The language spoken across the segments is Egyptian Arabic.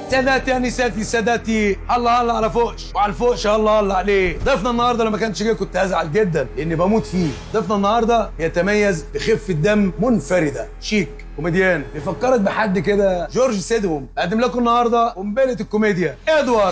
ساداتي يا نساتي ساداتي الله الله على فوقش وعلى الفوقش الله الله عليه ضيفنا النهارده لما كانش جاي كنت هزعل جدا لاني بموت فيه ضيفنا النهارده يتميز بخفه دم منفرده شيك كوميديان بيفكرك بحد كده جورج سيدهم اقدم لكم النهارده قنبله الكوميديا ادوار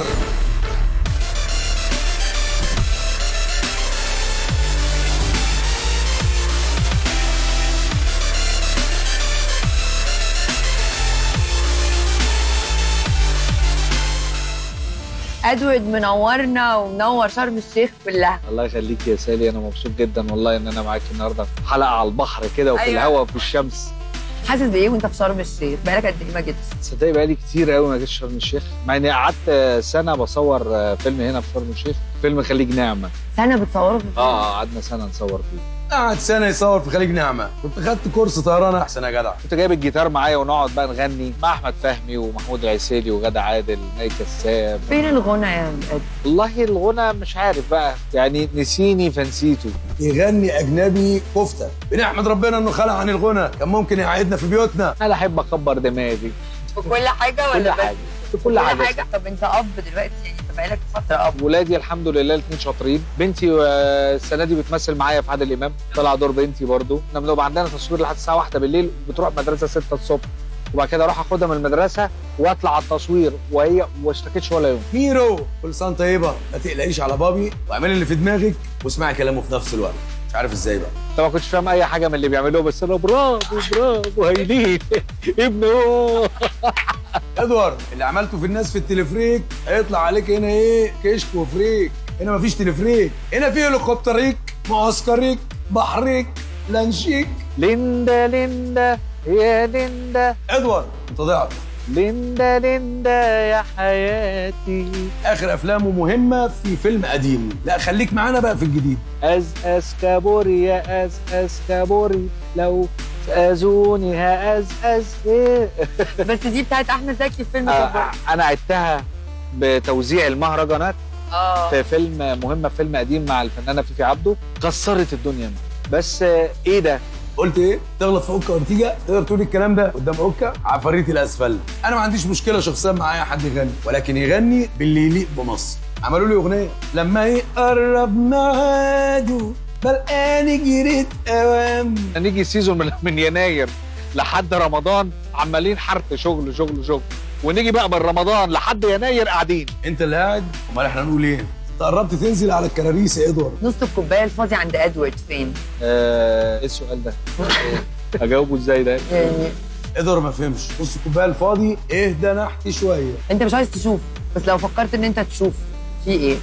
ادوارد منورنا ومنور شرم الشيخ كلها الله يخليك يا سالي انا مبسوط جدا والله ان انا معاكي النهارده في حلقه على البحر كده وفي أيوة. أيوة. الهواء وفي الشمس حاسس بايه وانت في شرم الشيخ بقالك قد ايه ما جيتش تصدقي بقالي كتير قوي ما جيتش شرم الشيخ مع اني قعدت سنه بصور فيلم هنا في شرم الشيخ فيلم خليج نعمه سنه بتصوروا في الفيلم؟ اه قعدنا سنه نصور فيه قعد سنه يصور في خليج نعمه كنت خدت كورس طيران احسن يا جدع كنت جايب الجيتار معايا ونقعد بقى نغني مع احمد فهمي ومحمود العسيلي وغادة عادل ناي كساب فين الغنى يا ادوارد والله الغنى مش عارف بقى يعني نسيني فنسيته يغني اجنبي كفته بنحمد ربنا انه خلع عن الغنى كان ممكن يقعدنا في بيوتنا انا احب اكبر دماغي في كل حاجه كل ولا بس؟ حاجه في كل حاجه طب انت اب دلوقتي يعني انت بقالك فتره اب ولادي الحمد لله الاثنين شاطرين بنتي آه، السنه دي بتمثل معايا في عادل امام طلع دور بنتي برضو احنا بنبقى عندنا تصوير لحد الساعه 1 بالليل بتروح مدرسه 6 الصبح وبعد كده اروح اخدها من المدرسه واطلع على التصوير وهي ما اشتكتش ولا يوم ميرو كل سنه طيبه ما تقلقيش على بابي واعملي اللي في دماغك واسمعي كلامه في نفس الوقت مش عارف ازاي بقى انت ما كنتش فاهم اي حاجه من اللي بيعملوه بس انا برافو برافو هايلين ابنه ادوار اللي عملته في الناس في التلفريك هيطلع عليك هنا ايه كشك وفريك هنا مفيش تلفريك هنا في هليكوبتريك معسكريك بحريك لانشيك ليندا ليندا يا ليندا ادوار انت ضعت ليندا ليندا يا حياتي اخر افلامه مهمه في فيلم قديم لا خليك معانا بقى في الجديد أز أز كابوري يا أز أز كابوري لو أزوني هأز أز إيه بس دي بتاعت احمد زكي في فيلم آه، كبار أنا عدتها بتوزيع المهرجانات اه في فيلم مهمة في فيلم قديم مع الفنانة فيفي عبده كسرت الدنيا بس آه، إيه ده؟ قلت ايه تغلط في اوكا اورتيجا تقدر تقول الكلام ده قدام اوكا عفاريت الاسفل انا ما عنديش مشكله شخصيا معايا حد يغني ولكن يغني باللي يليق بمصر عملوا لي اغنيه لما يقرب ميعاده بلقاني جريت اوام نيجي سيزون من, من يناير لحد رمضان عمالين حرف شغل شغل شغل ونيجي بقى من رمضان لحد يناير قاعدين انت اللي قاعد امال احنا نقول ايه انت قربت تنزل على الكراريس يا ادوارد نص الكوبايه الفاضي عند ادوارد فين؟ آه ايه السؤال ده؟ اجاوبه ازاي ده؟ يعني ادوارد ما فهمش نص الكوبايه الفاضي اهدى نحتي شويه انت مش عايز تشوف بس لو فكرت ان انت تشوف في ايه؟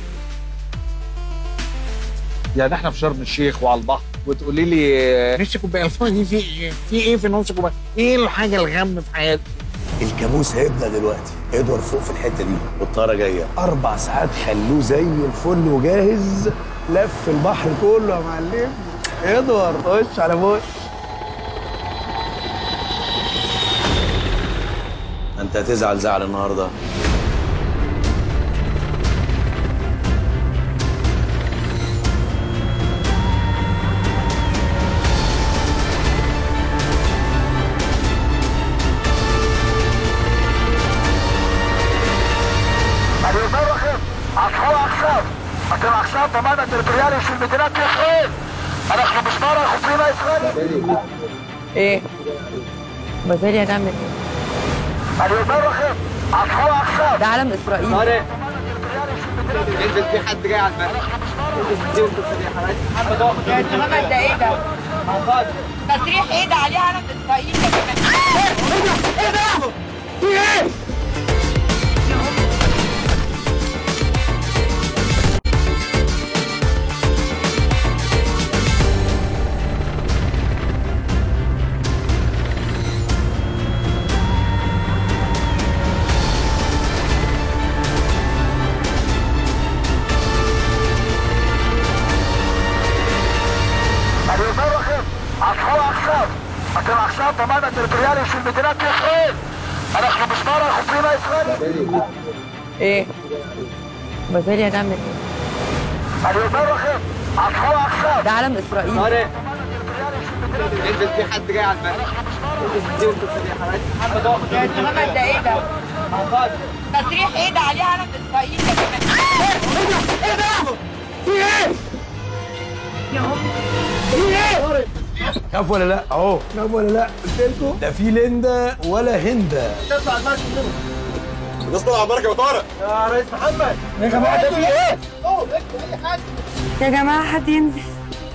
يعني احنا في شرم الشيخ وعلى البحر وتقولي لي نص كوبايه الفاضي في ايه؟ في ايه في نص كوبايه؟ ايه الحاجه الغم في حياتي؟ الكابوس هيبدا دلوقتي ادوارد فوق في الحته دي والطياره جايه اربع ساعات خلوه زي الفل وجاهز لف البحر كله يا معلم ادوارد خش على بوش انت هتزعل زعل النهارده المرخم عصفور أقسام أنت الأقسام ضمانة البريالي في المدينة إسرائيل نحن مسمارة خفينا إسرائيل ايه؟ بازالي هتعمل ايه؟ المرخم عصفور أقسام ده علم اسرائيل انزل في حد جاي على المركب يا تمام ده ايه ده؟ تصريح ايه ده عليه علم اسرائيل يا جماعه المرخم عصفور أقسام أنت الأقسام ضمانة البريالي في المدينة إسرائيل نحن مسمارة خفينا إسرائيل ايه؟ بازالي هتعمل ايه؟ المرخم عصفور أقسام ده علم اسرائيل انزل في حد جاي على المركب يا تمام ده ايه ده؟ تصريح ايه ده عليه علم اسرائيل يا جماعه خاف ولا لا اهو خاف ولا لا قلت لكم لا في ليندا ولا هندا الناس طلع على البركه يا طارق يا جماعه حد ينزل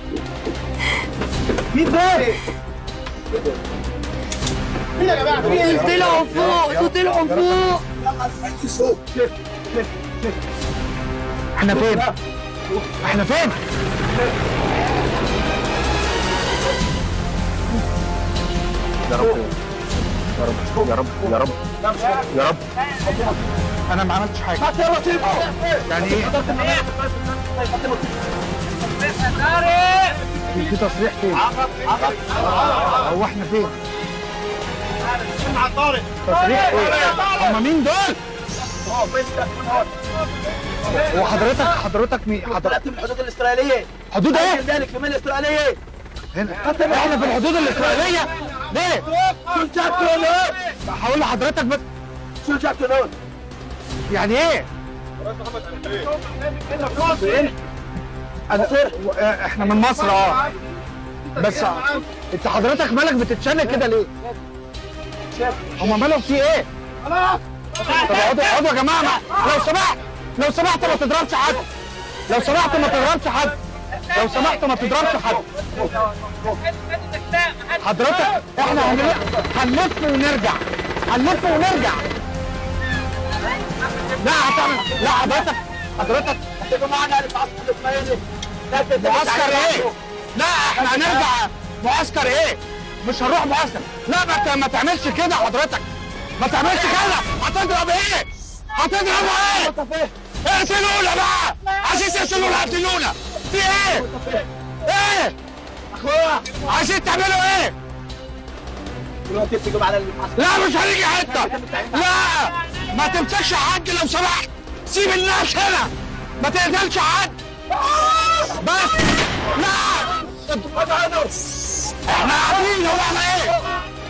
مين ده؟ طلعوا فوق طلعوا فوق احنا فين؟ احنا فين؟ يا رب يا رب يا رب يا رب انا ما عملتش حاجه يعني ايه؟ في تصريح فين؟ هو احنا فين؟ تصريح ايه؟ هم مين دول؟ هو حضرتك حضرتك مين؟ حضرتك من الحدود الاسرائيليه حدود ايه؟ ذلك كمان الاسرائيليه هنا احنا في الحدود الاسرائيليه ليه؟ شو جاك هون هقول لحضرتك بس شو جاك هون يعني ايه؟ انا آه، احنا من مصر اه بس انت حضرتك مالك بتتشنج كده ليه؟ هما مالهم في ايه؟ طب اقعدوا اقعدوا يا جماعه ما- لو سمحت لو سمحت ما تضربش حد لو سمحت ما تضربش حد لو سمحت ما تضربش حد حضرتك احنا هنلف هنلف ونرجع هنلف ونرجع لا هتعمل لا حضرتك حضرتك هتبقوا معنا المعسكر الاسرائيلي معسكر ايه؟ لا احنا هنرجع معسكر ايه؟ مش هنروح معسكر لا ما ت- ما تعملش كده حضرتك ما تعملش كده هتضرب ايه؟ هتضرب ايه؟ اقتلونا بقى عايزين تقتلونا اقتلونا في ايه؟ ايه؟ اخويا عايزين تعملوا ايه؟ دلوقتي بتيجوا على المعسكر لا مش هنيجي حته لا ما تمسكش حد لو سمحت سيب الناس هنا ما تقتلش حد بس لا انتوا ابعدوا احنا قاعدين هو احنا ايه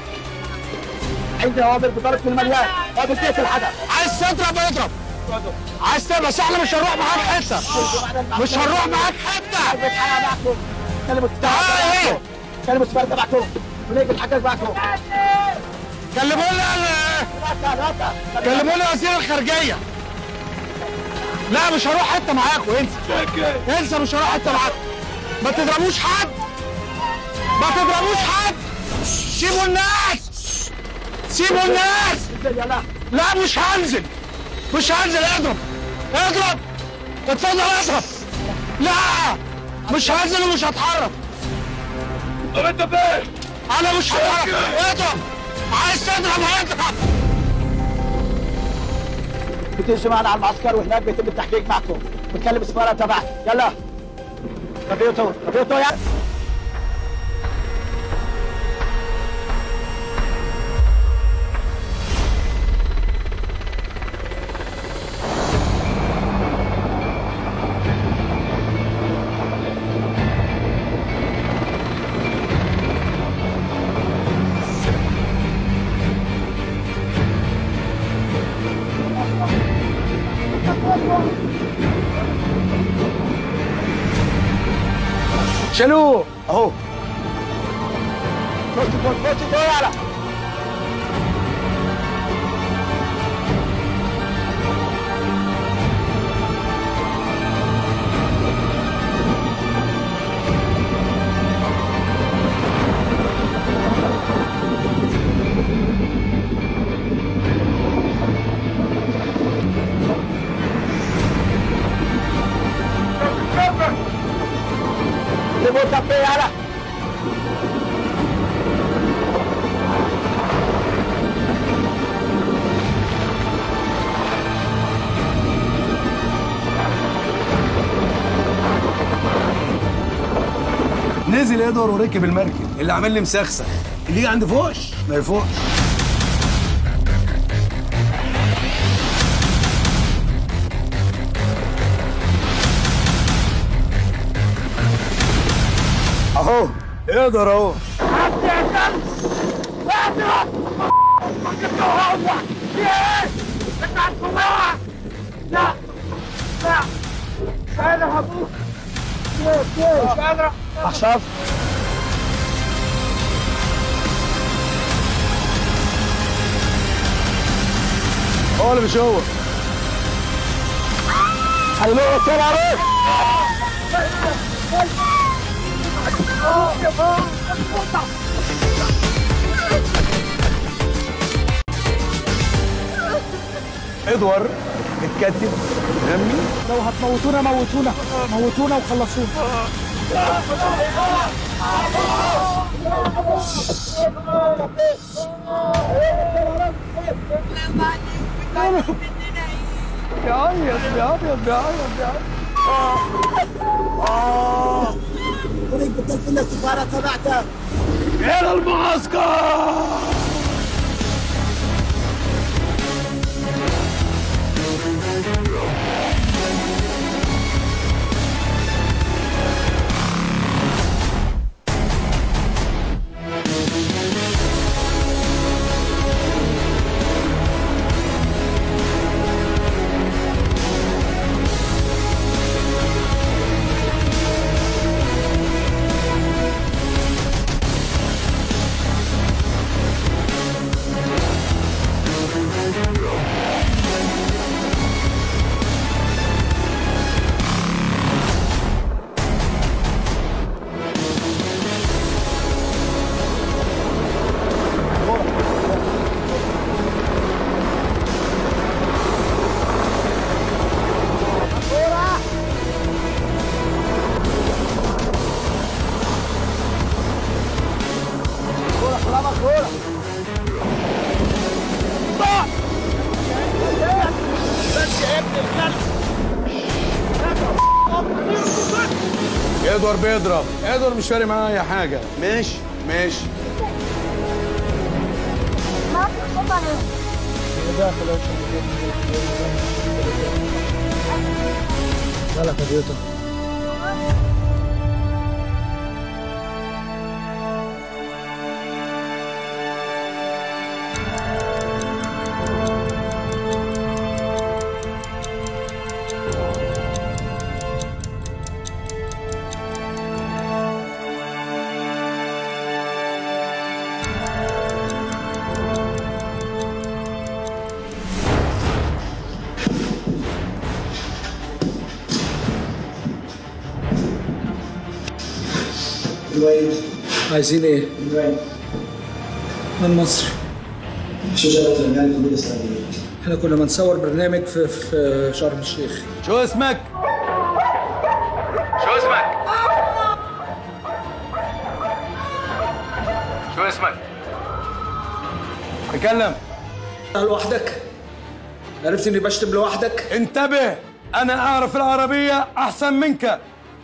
عندي اوامر بضرب في المليان ما بتقتل حدا عايز تضرب اضرب عايز تضرب بس احنا مش هنروح معاك حته مش هنروح معاك حته بتحقق معكم كلموا تعال ايه كلموا السفاره تبعكم ونيجي نحقق معكم كلموا لنا ال- لا لا كلموا لنا وزير الخارجيه لا مش هروح حته معاكم انسى انسى مش هروح حته معاكم ما تضربوش حد ما تضربوش حد سيبوا الناس سيبوا الناس لا لا مش هنزل مش هنزل اضرب اضرب اتفضل اضرب لا مش هنزل ومش هتحرك طب انت فين؟ انا مش هتحرك اضرب عايز تضرب اضرب بتيجي معنا على المعسكر وهناك بيتم التحقيق معكم بتكلم السفاره تبعك يلا رفيقته رفيقته يا شالوه اهو خش فوق خش فوق يلا سيبوا التبقية يلا نزل ادوار وركب المركب اللي عامل لي مسخسخ اللي يجي عند فوش ما يفوقش اهو اقدر اهو احشاف هو اللي مش هو هيلوه بسرعه روح ادوار اتكتب فاهمني لو هتموتونا موتونا موتونا وخلصونا بيعيط بيعيط بيعيط بيعيط طريق بتلفل السفارة تبعتك الى المعسكر ادوار بيضرب ادوار مش فارق معاه اي حاجه ماشي ماشي مالك يا بيوتا عايزين ايه؟ من مصر شجرة المال كل الإسرائيلية احنا كنا بنصور برنامج في, في شرم الشيخ شو اسمك شو اسمك شو اسمك تكلم لوحدك عرفت اني بشتم لوحدك انتبه انا اعرف العربيه احسن منك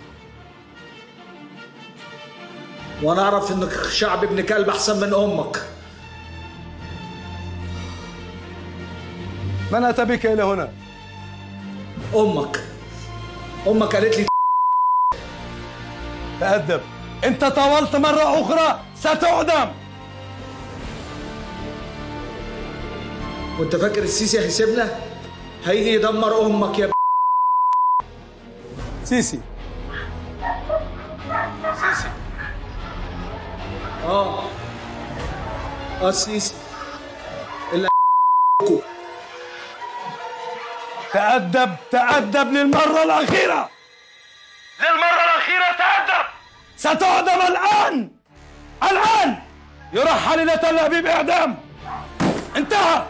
وانا اعرف انك شعب ابن كلب احسن من امك من اتى بك الى هنا امك امك قالت لي تأدب انت طولت مره اخرى ستعدم وانت فاكر السيسي هيسيبنا هيجي يدمر امك يا سيسي اه اه السيسي اللي تأدب تأدب للمرة الأخيرة للمرة الأخيرة تأدب ستعدم الآن الآن يرحل إلى تل أبيب إعدام انتهى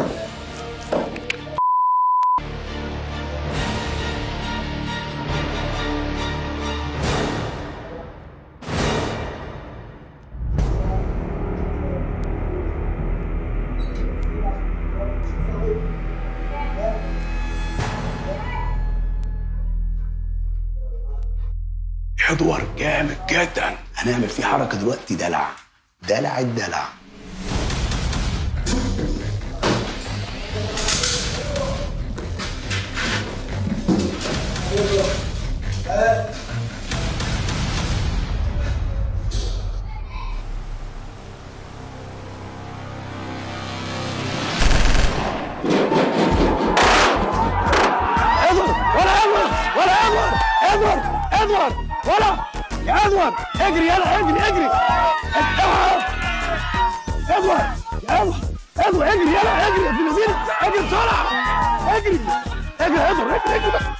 ادوار جامد جدا هنعمل فيه حركه دلوقتي دلع دلع الدلع اجري يلا اجري اجري اوعى ادوار يلا ادوار اجري يلا اجري في الذين اجري بسرعه اجري اجري يا ادوار اجري اجري بس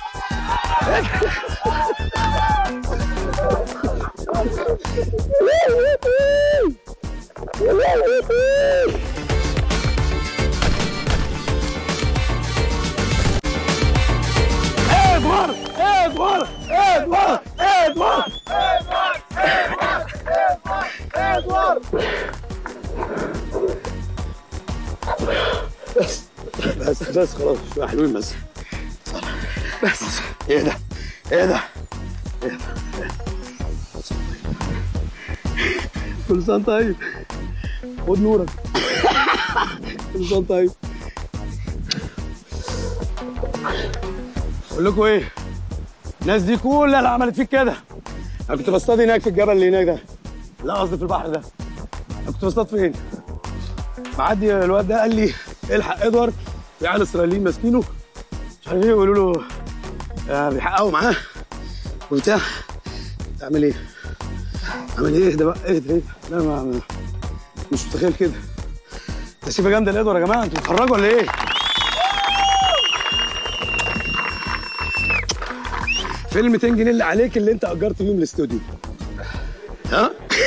ادوار ادوار ادوار ادوار ادوار بس بس بس خلاص شوية حلوين بس بس ايه ده ايه ده ايه ده كل سنة طيب خد نورك كل سنة طيب بقول لكم ايه الناس دي كلها اللي عملت فيك كده انا كنت بصطاد هناك في الجبل اللي هناك ده لا قصدي في البحر ده انا كنت بصطاد فين معدي الواد ده قال لي الحق ادوار في عيال اسرائيليين ماسكينه مش عارف ايه يقولوا له آه بيحققوا معاه وبتاع تعمل ايه؟ اعمل ايه ده بقى ايه ده ايه ده؟ لا ما ما- مش متخيل كده تسيبه جامده الادوار يا جماعه انتوا بتتفرجوا ولا ايه؟ فيلم 200 جنيه اللي عليك اللي انت اجرت بيهم الاستوديو ها؟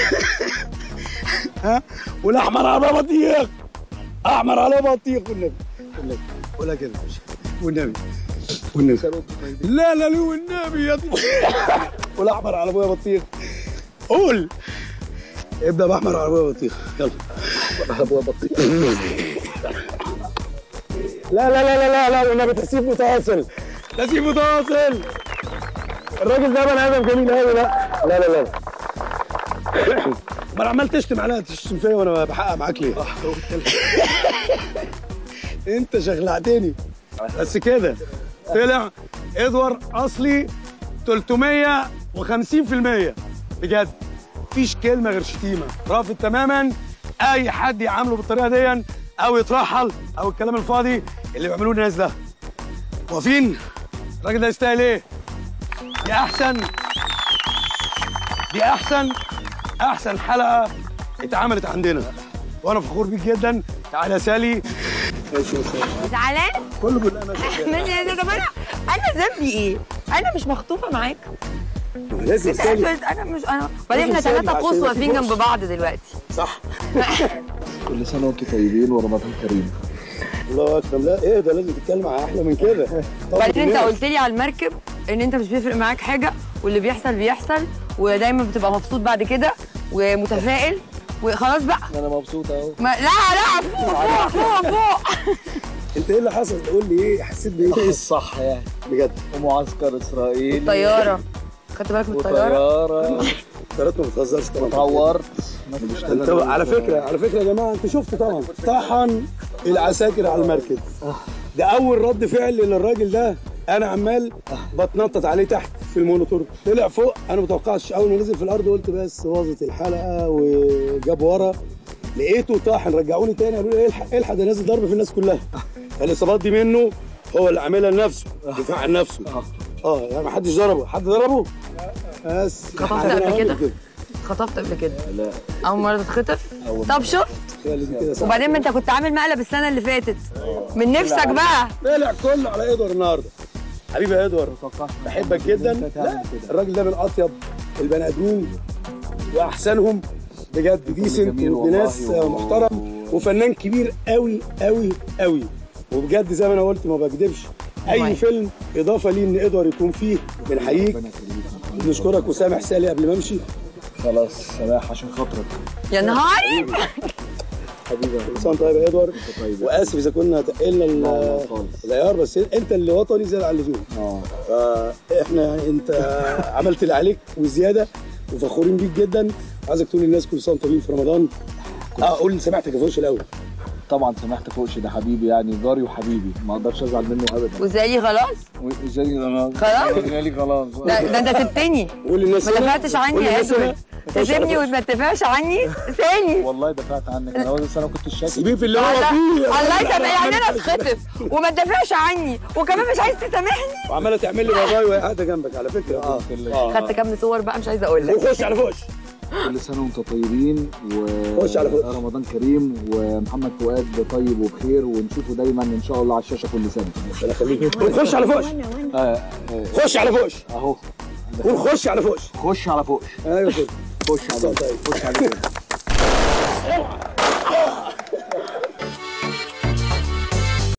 ها؟ والاحمر على بطيخ احمر على بطيخ والنبي والنبي ولا كده والنبي والنبي لا لا لا والنبي يا طيخ والاحمر على ابويا بطيخ قول ابدا باحمر على ابويا بطيخ يلا على ابويا بطيخ لا لا لا لا لا لا والنبي تسيب متواصل تسيب متواصل الراجل ده بني ادم جميل قوي لا لا لا لا ما انا عمال تشتم عليا تشتم فيا وانا بحقق معاك ليه؟ انت شخلعتني بس كده طلع ادوار اصلي 350% بجد مفيش كلمه غير شتيمه رافض تماما اي حد يعامله بالطريقه دي او يترحل او الكلام الفاضي اللي بيعملوه الناس ده واقفين الراجل ده يستاهل ايه؟ دي احسن دي احسن احسن حلقه اتعملت عندنا وانا فخور بيك جدا تعالى يا سالي ماشي يا سالي زعلان؟ كله بالله ماشي ماشي طب انا انا ذنبي ايه؟ انا مش مخطوفه معاك لازم انت سالي أسود، انا مش انا بعدين احنا لازم سالي ثلاثه عشان قوس يبقى واقفين في جنب فرصة. بعض دلوقتي صح كل سنه وانتم طيبين ورمضان كريم الله اكبر لا ايه ده لازم تتكلم على احلى من كده طبعاً بعدين انت الناس. قلت لي على المركب ان انت مش بيفرق معاك حاجه واللي بيحصل بيحصل ودايما بتبقى مبسوط بعد كده ومتفائل وخلاص بقى انا مبسوط اهو ما لا لا فوق فوق فوق فوق انت ايه اللي حصل قول لي ايه حسيت بايه الصح يعني بجد ومعسكر اسرائيل طياره خدت بالك من الطياره وطياره طيارات ما بتهزرش طبعا اتعورت انت على فكره على فكره يا جماعه انت شفت طبعا طحن العساكر على المركب ده اول رد فعل للراجل ده انا عمال بتنطط عليه تحت في المونيتور طلع فوق انا ما توقعتش اول ما نزل في الارض قلت بس باظت الحلقه وجاب ورا لقيته طاحن رجعوني تاني قالوا لي الحق الحق ده نازل ضرب في الناس كلها الاصابات دي منه هو اللي عاملها لنفسه دفاع عن نفسه اه يعني ما حدش ضربه حد ضربه بس خطفت أنا قبل هقول كده؟ كده. اتخطفت قبل كده لا اول مره تتخطف طب شفت خلي كده صح. وبعدين ما انت كنت عامل مقلب السنه اللي فاتت من نفسك بقى طلع كله على ادوار النهارده حبيبي يا ادوار بحبك جدا لا الراجل ده من اطيب البني ادمين واحسنهم بجد ديسنت جميل وابن ناس والله. محترم وفنان كبير قوي قوي قوي وبجد زي ما انا قلت ما بكدبش والله. اي فيلم اضافه ليه ان ادوار يكون فيه بنحييك بنشكرك وسامح سالي قبل ما امشي خلاص سماح عشان خاطرك يا نهار حبيبي كل سنه وأنت طيب يا ادوار واسف اذا كنا تقلنا ال- لا خالص. العيار بس انت اللي وطني زياده عن اللزوم اه فاحنا انت عملت اللي عليك وزياده وفخورين بيك جدا عايزك تقول للناس كل سنه وانتم طيبين في رمضان اه قول سمعتك يا فوش الاول طبعا سمحت فوقش ده حبيبي يعني جاري وحبيبي ما اقدرش ازعل منه ابدا وزالي خلاص وزي خلاص خلاص؟ زي خلاص ده, ده انت سبتني قول للناس ما هنا- دفعتش عني قول يا للناس ادوارد هنا، ما تخافش على تسيبني فوش. وما تدفعش عني ثاني والله دفعت عنك انا بس انا كنت الشاكي سيبيه في اللي هو الله فيه الله يسامحك يعني انا عمالة- اتخطف وما تدافعش عني وكمان مش عايز تسامحني وعماله تعمل لي باباي وهي قاعده جنبك على فكره اه خدت كام صور بقى مش عايزه اقول لك وخش على فوش كل سنه وانتم طيبين خش على فوق. ورمضان كريم ومحمد فؤاد طيب وبخير ونشوفه دايما ان شاء الله على الشاشه كل سنه ربنا يخليك ونخش على فوش آه آه خش على فوش اهو ونخش على فوش خش على فوق ايوه كده خش على طيب. خش على فوق